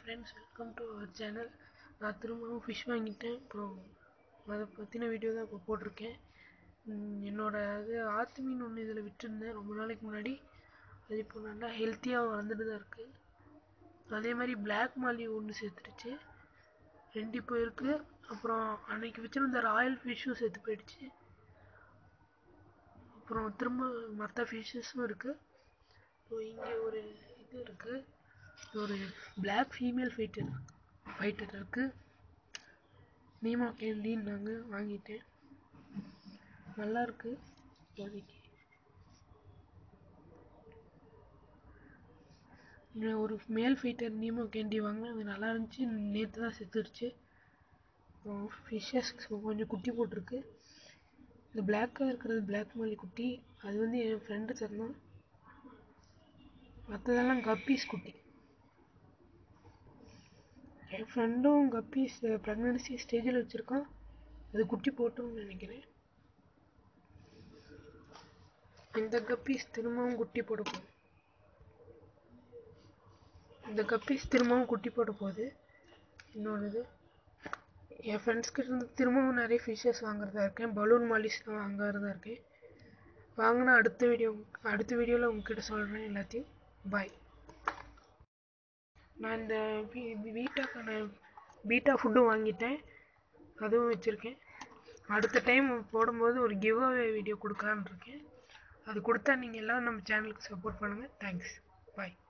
friends welcome to our channel நான் திரும்பவும் fish வாங்கிட்டேன் அப்புறம் அதை பற்றின வீடியோ தான் இப்போ போட்டிருக்கேன் உம் என்னோட இது ஆத்து மீன் ஒன்று இதில் விட்டுருந்தேன் ரொம்ப நாளைக்கு முன்னாடி அது இப்போ நல்லா ஹெல்த்தியாக வளர்ந்துட்டு தான் இருக்குது அதே மாதிரி பிளாக் மாலி ஒன்று சேர்த்துருச்சு ரெண்டு இப்போ இருக்குது அப்புறம் அன்னைக்கு வச்சுருந்த ராயல் ஃபிஷ்ஷும் செத்து போயிடுச்சு அப்புறம் திரும்ப மற்ற ஃபிஷ்ஷஸும் இருக்குது ஸோ இங்கே ஒரு இது இருக்குது ஒரு பிளாக் ஃபீமேல் ஃபைட்டர் ஃபைட்டர் இருக்குது நீமா கேண்டின்னு நாங்கள் வாங்கிட்டேன் நல்லா இருக்கு இப்போதைக்கு இங்க ஒரு மேல் ஃபைட்டர் நீமோ கேண்டி வாங்கினேன் அது நல்லா இருந்துச்சு நேற்று தான் செத்துருச்சு அப்புறம் ஃபிஷ்ஷஸ் கொஞ்சம் குட்டி போட்டிருக்கு இந்த பிளாக்காக இருக்கிறது பிளாக் மாலி குட்டி அது வந்து என் ஃப்ரெண்டு தந்தான் மற்றதெல்லாம் கப்பீஸ் குட்டி என் ஃப்ரெண்டும் கப்பீஸ் ப்ரெக்னன்சி ஸ்டேஜில் வச்சுருக்கான் அது குட்டி போட்டோம்னு நினைக்கிறேன் இந்த கப்பீஸ் திரும்பவும் குட்டி போட போகுது இந்த கப்பீஸ் திரும்பவும் குட்டி போட போகுது இன்னொன்று இது என் ஃப்ரெண்ட்ஸ்கிட்ட இருந்து திரும்பவும் நிறைய ஃபிஷ்ஷஸ் வாங்குறதா இருக்கேன் பலூன் மாலிஸ்லாம் வாங்குறதா இருக்கேன் வாங்கினா அடுத்த வீடியோ அடுத்த வீடியோவில் உங்ககிட்ட சொல்கிறேன் எல்லாத்தையும் பாய் நான் இந்த வீட்டாக்கான பீட்டா ஃபுட்டும் வாங்கிட்டேன் அதுவும் வச்சுருக்கேன் அடுத்த டைம் போடும்போது ஒரு கிவ் அவே வீடியோ கொடுக்கலான்னு இருக்கேன் அது கொடுத்தா நீங்கள் எல்லாம் நம்ம சேனலுக்கு சப்போர்ட் பண்ணுங்கள் தேங்க்ஸ் பாய்